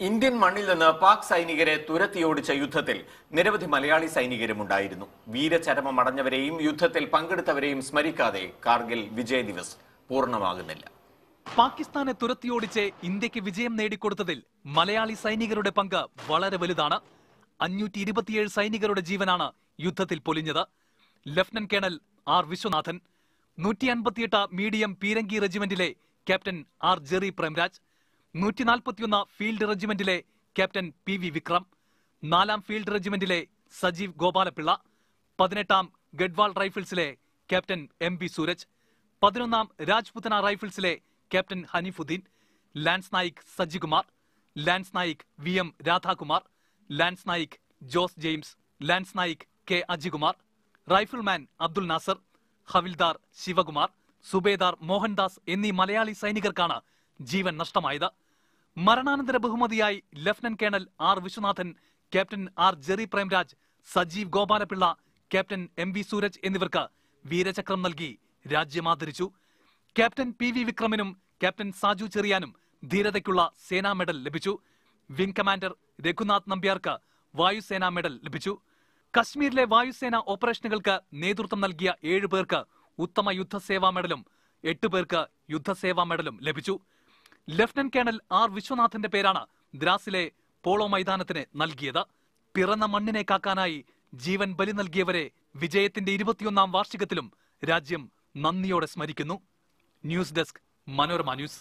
Indian മണ്ണിൽ നിന്ന് പാക് സൈനികരെ തുരത്തിയോടിച്ച യുദ്ധത്തിൽ നിരവധി മലയാളി സൈനികരുമുണ്ടായിരുന്നു വീരചരമം അടഞ്ഞവരെയും യുദ്ധത്തിൽ പങ്കെടുത്തവരെയും സ്മരിക്കാതെ കാർഗിൽ വിജയ് ദിവസ് പൂർണ്ണമാകുന്നില്ല പാകിസ്ഥാനെ തുരത്തിയോടിച്ച് ഇന്ത്യക്ക് വിജയം നേടിക്കൊടുത്തതിൽ മലയാളി സൈനികരുടെ പങ്ക് വളരെ വലുതാണ് അഞ്ഞൂറ്റി ഇരുപത്തിയേഴ് സൈനികരുടെ ജീവനാണ് യുദ്ധത്തിൽ പൊലിഞ്ഞത് ലഫ്റ്റനന്റ് കേണൽ ആർ വിശ്വനാഥൻ നൂറ്റി അൻപത്തിയെട്ട് മീഡിയം പീരങ്കി റെജിമെന്റിലെ ക്യാപ്റ്റൻ ആർ ജെറി പ്രേംരാജ് നൂറ്റി നാൽപ്പത്തിയൊന്ന് ഫീൽഡ് റെജിമെന്റിലെ ക്യാപ്റ്റൻ പി വി വിക്രം നാലാം ഫീൽഡ് റെജിമെന്റിലെ സജീവ് ഗോപാലപിള്ള പതിനെട്ടാം ഗഡ്വാൾ റൈഫിൾസിലെ ക്യാപ്റ്റൻ എം പി സൂരജ് പതിനൊന്നാം രാജ്പുതന റൈഫിൾസിലെ captain Haneefuddin lance naik Sajikumar lance naik V M Radhakumar lance naik Jose James lance naik K Ajikumar rifleman Abdul Nasser havildar Sivakumar subedar Mohandas എന്നീ മലയാളി സൈനികർക്കാണ് ജീവൻ നഷ്ടമായത് മരണാനന്തര ബഹുമതിയായി lieutenant colonel R Viswanathan captain R Jerry Premraj Sajeev Gopalapillai captain M V Sooraj എന്നിവർക്ക് വീരചക്രം നൽകി രാജ്യം ആദരിച്ചു ക്യാപ്റ്റൻ പി വി വിക്രമിനും ക്യാപ്റ്റൻ സാജു ചെറിയാനും ധീരതയ്ക്കുള്ള സേനാ മെഡൽ ലഭിച്ചു വിംഗ് കമാൻഡർ രഘുനാഥ് നമ്പ്യാർക്ക് വായുസേനാ മെഡൽ ലഭിച്ചു കശ്മീരിലെ വായുസേന ഓപ്പറേഷനുകൾക്ക് നേതൃത്വം നൽകിയ ഏഴ് പേർക്ക് ഉത്തമ യുദ്ധസേവാ മെഡലും എട്ട് പേർക്ക് യുദ്ധസേവാ മെഡലും ലഭിച്ചു ലഫ്റ്റനന്റ് കേണൽ ആർ വിശ്വനാഥന്റെ പേരാണ് ദ്രാസിലെ പോളോ മൈതാനത്തിന് നൽകിയത് പിറന്ന മണ്ണിനെ കാക്കാനായി ജീവൻ ബലി നൽകിയവരെ വിജയത്തിന്റെ ഇരുപത്തിയൊന്നാം വാർഷികത്തിലും രാജ്യം നന്ദിയോടെ സ്മരിക്കുന്നു ന്യൂസ് ഡെസ്ക് മനോരമ ന്യൂസ്